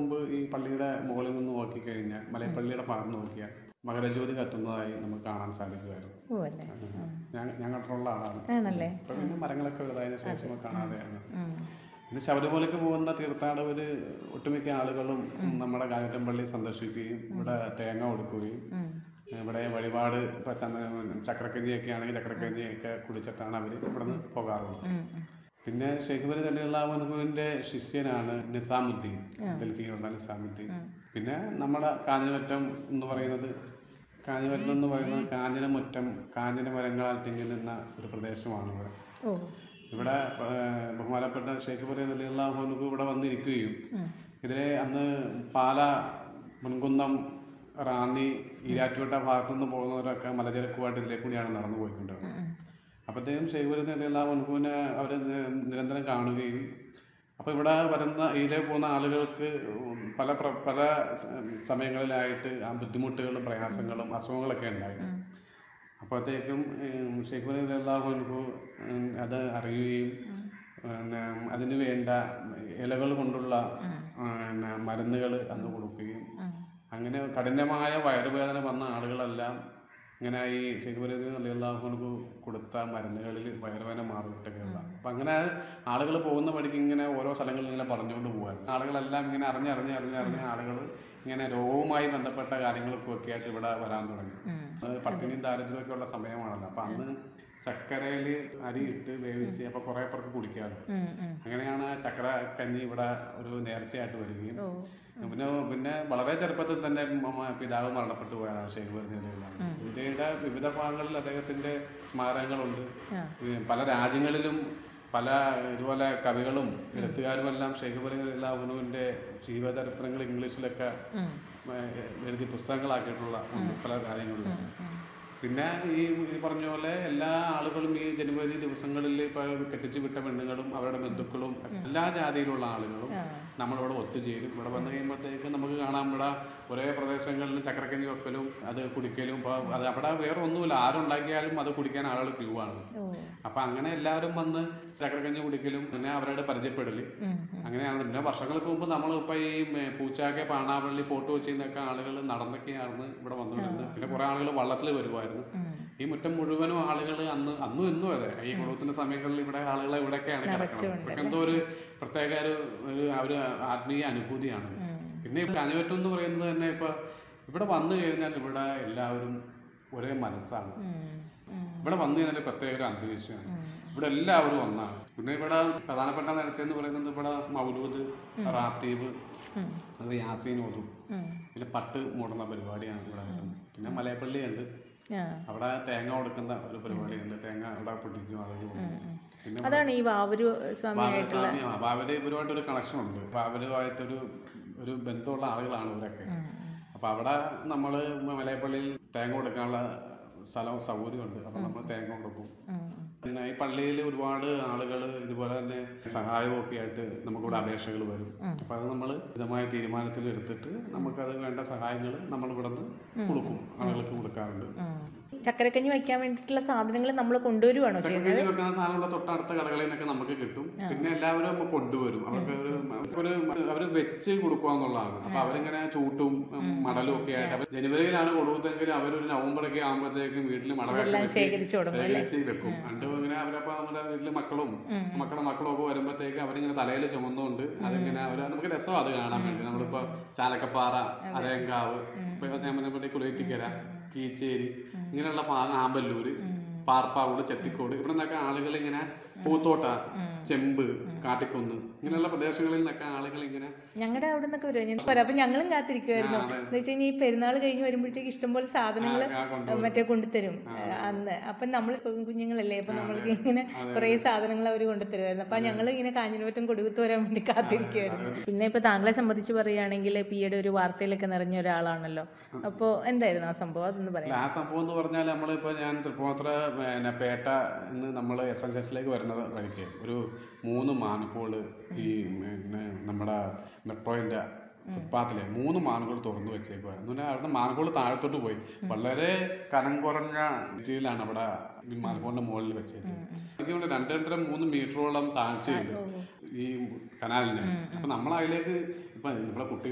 മുമ്പ് ഈ പള്ളിയുടെ മുകളിൽ നിന്ന് നോക്കിക്കഴിഞ്ഞാൽ മലയപ്പള്ളിയുടെ ഭാഗം നോക്കിയാൽ മകരജ്യോതി കത്തുന്നതായി നമുക്ക് കാണാൻ സാധിക്കുമായിരുന്നു ഓ അല്ലേ ഞാൻ ഞാൻ കണ്ടിട്ടുള്ള ആളാണ് ആണല്ലേ ഇപ്പൊ പിന്നെ മരങ്ങളൊക്കെ വലുതായതിനു ശേഷം കാണാതെയാണ് ഉം. പിന്നെ ശബരിമലയ്ക്ക് പോകുന്ന തീർത്ഥാടകര് ഒട്ടുമിക്ക ആളുകളും നമ്മുടെ കാഞ്ഞിരപ്പള്ളി സന്ദർശിക്കുകയും ഇവിടെ തേങ്ങ കൊടുക്കുകയും ഉം. ഇവിടെ വഴിപാട് ഇപ്പൊ ചന്ദ- ചക്രക്കഞ്ഞിയൊക്കെ ആണെങ്കിൽ ചക്രക്കഞ്ഞിയൊക്കെ കുടിച്ചിട്ടാണ് അവർ ഇവിടെ നിന്ന് പോകാറുള്ളത് ഉം. ഉം. പിന്നെ ഷെയ്ഖ് ബലി തന്നെയുള്ള ശിഷ്യനാണ് നിസാമുദ്ദീൻ ഡൽഹിയിലുള്ള നിസാമുദ്ദീൻ പിന്നെ നമ്മുടെ കാഞ്ഞിമറ്റം എന്ന് പറയുന്നത് കാഞ്ഞിമറ്റം എന്ന് പറയുന്നത് കാഞ്ഞിരമുറ്റം കാഞ്ഞിര മരങ്ങളാൽ തിങ്ങി നിന്ന ഒരു പ്രദേശമാണ് ഇവിടെ ഓ ഇവിടെ ഏഹ്, ബഹുമാനപ്പെട്ട ഷെയ്ഖ് ബലി തന്നെയുള്ള ഇവിടെ വന്നിരിക്കുകയും ഉം. ഇതിലെ അന്ന് പാല മുൻകുന്നം റാന്നി ഈരാറ്റുപേട്ട ഭാഗത്തുനിന്ന് പോകുന്നവരൊക്കെ മലചരക്കുമായിട്ട് ഇതിലെ കൂടിയാണ് നടന്നു പോയിക്കൊണ്ടിരുന്നത് ഉം. അപ്പോഴത്തേക്കും ഷെയ്ഖുബലിനെ എല്ലാ മുൻകൂനെ അവർ നിരന്തരം കാണുകയും അപ്പോൾ ഇവിടെ വരുന്ന ഇതിലെ പോകുന്ന ആളുകൾക്ക് പല പ്ര- പല സമയങ്ങളിലായിട്ട് ആ ബുദ്ധിമുട്ടുകളും പ്രയാസങ്ങളും അസുഖങ്ങളൊക്കെ ഉണ്ടായി അപ്പോഴത്തേക്കും ഷെയ്ഖ് ബലി അള്ളാഹു അനുഭവ അത് അറിയുകയും പിന്നെ അതിന് വേണ്ട ഇലകൾ കൊണ്ടുള്ള പിന്നെ മരുന്നുകൾ അന്ന് കൊടുക്കുകയും ഉം. അങ്ങനെ കഠിനമായ വയറുവേദന വന്ന ആളുകളെല്ലാം ഇങ്ങനെ ഈ ശരിപരിധി അള്ളാഹുനക്ക് കൊടുത്ത മരുന്നുകളിൽ വയറുവേദന മാറിയിട്ടൊക്കെയുള്ള അപ്പം അങ്ങനെ ആളുകൾ പോകുന്ന വഴിക്ക് ഇങ്ങനെ ഓരോ സ്ഥലങ്ങളിൽ ഇങ്ങനെ പറഞ്ഞുകൊണ്ട് പോകാൻ ആളുകളെല്ലാം ഇങ്ങനെ അറിഞ്ഞറിഞ്ഞ് അറിഞ്ഞറിഞ്ഞ് ആളുകൾ ഇങ്ങനെ രോഗവുമായി ബന്ധപ്പെട്ട കാര്യങ്ങൾക്കൊക്കെ ആയിട്ട് ഇവിടെ വരാൻ തുടങ്ങി ഉം. അത് പട്ടിണിയും ദാരിദ്ര്യമൊക്കെ ഉള്ള സമയമാണല്ലോ അപ്പം അന്ന് ചക്കരയിൽ അരി ഇട്ട് വേവിച്ച് അപ്പോൾ കുറേ പേർക്ക് കുടിക്കാമല്ലോ ഉം. ഉം. അങ്ങനെയാണ് ചക്ര കഞ്ഞി ഇവിടെ ഒരു നേർച്ചയായിട്ട് വരികയും ഓ പിന്നെ പിന്നെ വളരെ ചെറുപ്പത്തിൽ തന്നെ മ- പിതാവ് മരണപ്പെട്ടു പോയതാണ് ഷെയ്ഖ് ബർദിയുള്ള ഇന്ത്യയുടെ വിവിധ ഭാഗങ്ങളിൽ അദ്ദേഹത്തിന്റെ സ്മാരകങ്ങളുണ്ട് ആ. ഈ പല രാജ്യങ്ങളിലും പല ഇതുപോലെ കവികളും എഴുത്തുകാരും എല്ലാം ഷെയ്ഖ് ബർദിന്റെ ജീവചരിത്രങ്ങൾ ഇംഗ്ലീഷിലൊക്കെ ഉം. ഏഹ്, എഴുതി പുസ്തകങ്ങളാക്കിയിട്ടുള്ള ഉണ്ട് പല കാര്യങ്ങളിലും ഉം. പിന്നെ ഈ ഈ പറഞ്ഞ പോലെ എല്ലാ ആളുകളും ഈ ജനുവരി ദിവസങ്ങളിൽ ഇപ്പൊ കെട്ടിച്ചു വിട്ട പെണ്ണുങ്ങളും അവരുടെ ബന്ധുക്കളും എല്ലാ ജാതിയിലുള്ള ആളുകളും ആ. നമ്മളിവിടെ ഒത്തുചേരും ഇവിടെ വന്നു കഴിയുമ്പോഴത്തേക്ക് നമുക്ക് കാണാം ഇവിടെ ഒരേ പ്രദേശങ്ങളിൽ ചക്രക്കഞ്ഞി വെക്കലും അത് കുടിക്കലും ഇപ്പൊ അത് അവിടെ വേറെ ഒന്നുമില്ല ആരുണ്ടാക്കിയാലും അത് കുടിക്കാൻ ആളുകൾ ക്യൂ ആണ് ഓ അപ്പൊ അങ്ങനെ എല്ലാവരും വന്ന് ചക്രക്കഞ്ഞി കുടിക്കലും പിന്നെ അവരുടെ പരിചയപ്പെടല് ഉം. അങ്ങനെയാണ് പിന്നെ വർഷങ്ങൾക്ക് മുമ്പ് നമ്മളിപ്പോ ഈ മേ- പൂച്ചാക്കെ പാണാവള്ളി ഫോട്ടോ വെച്ചിരുന്നൊക്കെ ആളുകൾ നടന്നൊക്കെയാണ് ഇവിടെ വന്നുകൊണ്ടിരുന്നത് പിന്നെ കുറെ ആളുകൾ വള്ളത്തിൽ വരുമായിരുന്നു ഉം. ഈ മുറ്റം മുഴുവനും ആളുകൾ അന്ന് അന്നും ഇന്നും അതെ ഈ കുടുംബത്തിന്റെ സമയങ്ങളിൽ ഇവിടെ ആളുകളെ ഇവിടെയൊക്കെയാണ് കിടക്കുന്നത് ഇവർക്ക് എന്തോ ഒരു പ്രത്യേക ഒരു ഒരു ആ ഒരു ആത്മീയ അനുഭൂതിയാണ് ഉം. പിന്നെ ഈ കാഞ്ഞുവറ്റം എന്ന് പറയുന്നത് തന്നെ ഇപ്പൊ ഇവിടെ വന്നു കഴിഞ്ഞാൽ ഇവിടെ എല്ലാവരും ഒരേ മനസ്സാണ് ഉം. ഉം. ഇവിടെ വന്നു കഴിഞ്ഞാൽ പ്രത്യേക ഒരു അന്തരീക്ഷമാണ് ഇവിടെ എല്ലാവരും ഒന്നാണ് പിന്നെ ഇവിടെ പ്രധാനപ്പെട്ട നേർച്ചയെന്ന് പറയുന്നത് ഇവിടെ മൗലൂദ് റാത്തീബ് ഉം. അത് യാസീൻ ഓതും ഉം. പിന്നെ പട്ട് മൂടുന്ന പരിപാടിയാണ് ഇവിടെ വരുന്നത് പിന്നെ മലയപ്പള്ളി ഉണ്ട് ആ. അവിടെ തേങ്ങ കൊടുക്കുന്ന ഒരു പരിപാടിയുണ്ട് തേങ്ങ അവിടെ പൊട്ടിക്കും ആളുകൾ കൊടുക്കും. പിന്നെ അതാണ് ഈ വാവൂര് സ്വാമി ബാബര് സ്വാമി ആ, ബാബര് ഇവരുമായിട്ടൊരു കണക്ഷൻ ഉണ്ട് ബാബരുമായിട്ടൊരു ഒരു ബന്ധമുള്ള ആളുകളാണ് ഇവരൊക്കെ അപ്പൊ അവിടെ നമ്മള് മലയപ്പള്ളിയിൽ തേങ്ങ കൊടുക്കാനുള്ള സ്ഥലവും സൗകര്യമുണ്ട് അപ്പൊ നമ്മൾ തേങ്ങ കൊടുക്കും ഉം. പിന്നെ ഈ പള്ളിയിൽ ഒരുപാട് ആളുകൾ ഇതുപോലെ തന്നെ സഹായമൊക്കെ ആയിട്ട് നമുക്കിവിടെ അപേക്ഷകൾ വരും അപ്പൊ അത് നമ്മൾ വിധമായ തീരുമാനത്തിൽ എടുത്തിട്ട് നമുക്കത് വേണ്ട സഹായങ്ങൾ നമ്മൾ ഇവിടെ നിന്ന് കൊടുക്കും ആളുകൾക്ക് കൊടുക്കാറുണ്ട് ഉം. ചക്കരക്കഞ്ഞി വയ്ക്കാൻ വേണ്ടിയിട്ടുള്ള സാധനങ്ങൾ നമ്മൾ കൊണ്ടുവരുവാണോ ചെയ്യുന്നത് ചക്കരക്കഞ്ഞി വെക്കുന്ന സാധനമുള്ള തൊട്ടടുത്ത കടകളിൽ നിന്നൊക്കെ നമുക്ക് കിട്ടും പിന്നെ എല്ലാവരും നമ്മ കൊണ്ടുവരും അവർക്ക് ഒരു ഒരു അവര് വെച്ച് കൊടുക്കുകയെന്നുള്ളതാണ് അപ്പൊ അവരിങ്ങനെ ചൂട്ടും ഉം, മടലും ഒക്കെ ആയിട്ട് അവർ ജനുവരിയിലാണ് കൊടുക്കുന്നതെങ്കിൽ അവരൊരു നവംബറൊക്കെ ആകുമ്പോഴത്തേക്കും വീട്ടിൽ മടലൊക്കെ വെച്ച് ശേഖരിച്ചു കൊടുക്കും ശേഖരിച്ച് വെക്കും എന്നിട്ട് ഇങ്ങനെ അവരപ്പോ നമ്മുടെ വീട്ടിലെ മക്കളും മക്കളുടെ മക്കളും ഒക്കെ വരുമ്പോഴത്തേക്ക് അവരിങ്ങനെ തലയിൽ ചുമന്നുകൊണ്ട് അതിങ്ങനെ അവര് നമുക്ക് രസം അത് കാണാൻ വേണ്ടി നമ്മളിപ്പോ ചാലക്കപ്പാറ അരയങ്കാവ് ഇപ്പൊ ഞാൻ പറഞ്ഞ കുളയറ്റിക്കര കീച്ചേരി ഇങ്ങനെയുള്ള ഭാഗം ആമ്പല്ലൂര് പാർപ്പാവൂട് ചെത്തിക്കോട് ഇവിടെ നിന്നൊക്കെ ആളുകൾ ഇങ്ങനെ പൂത്തോട്ട ചെമ്പ് കാട്ടിക്കുന്ന് ഇങ്ങനെയുള്ള പ്രദേശങ്ങളിൽ നിന്നൊക്കെ ആളുകൾ ഇങ്ങനെ ഞങ്ങളുടെ അവിടെ നിന്നൊക്കെ വരും ഞാൻ പറയാം അപ്പൊ ഞങ്ങളും കാത്തിരിക്കുമായിരുന്നു എന്ന് വെച്ച് കഴിഞ്ഞാൽ ഈ പെരുന്നാൾ കഴിഞ്ഞ് വരുമ്പോഴത്തേക്ക് ഇഷ്ടംപോലെ സാധനങ്ങൾ ആ, കൊണ്ടുവരും. മറ്റേ കൊണ്ടുതരും അന്ന് അപ്പം നമ്മൾ കുഞ്ഞുങ്ങളല്ലേ അപ്പൊ നമ്മൾക്ക് ഇങ്ങനെ കുറേ സാധനങ്ങൾ അവർ കൊണ്ടുതരുമായിരുന്നു അപ്പൊ ഞങ്ങൾ ഇങ്ങനെ കാഞ്ഞിരപ്പറ്റം കൊടുകുത്ത് വരാൻ വേണ്ടി കാത്തിരിക്കുമായിരുന്നു പിന്നെ ഇപ്പൊ താങ്കളെ സംബന്ധിച്ച് പറയുകയാണെങ്കിൽ പിയുടെ ഒരു വാർത്തയിലൊക്കെ നിറഞ്ഞ ഒരാളാണല്ലോ അപ്പോൾ എന്തായിരുന്നു ആ സംഭവം അതൊന്ന് പറയാം ആ സംഭവം എന്ന് പറഞ്ഞാൽ നമ്മളിപ്പോൾ ഞാൻ തൃപ്പൂണിത്തുറ പിന്നെ പേട്ട ഇന്ന് നമ്മൾ എസ് എൻ എസിലേക്ക് വരുന്ന വഴിക്ക് ഒരു മൂന്ന് മാനുകോള് ഈ പിന്നെ നമ്മുടെ മെട്രോയിൻ്റെ ഫുട്പാത്തിലെ മൂന്ന് മാനുകൾ തുറന്നു വെച്ചേക്കുവായിരുന്നു എന്ന് പറഞ്ഞാൽ അവിടുന്ന് മാനുകോള് താഴത്തോട്ട് പോയി വളരെ കനം കുറഞ്ഞ രീതിയിലാണ് അവിടെ ഈ മാനുകോളിന്റെ മുകളിൽ വെച്ചേച്ചത് എനിക്ക് തോന്നുന്നു രണ്ട് രണ്ടര മൂന്ന് മീറ്ററോളം താഴ്ചയുണ്ട് ഈ കനാലിന് അപ്പൊ നമ്മൾ അതിലേക്ക് ഇപ്പൊ നമ്മുടെ കുട്ടികൾ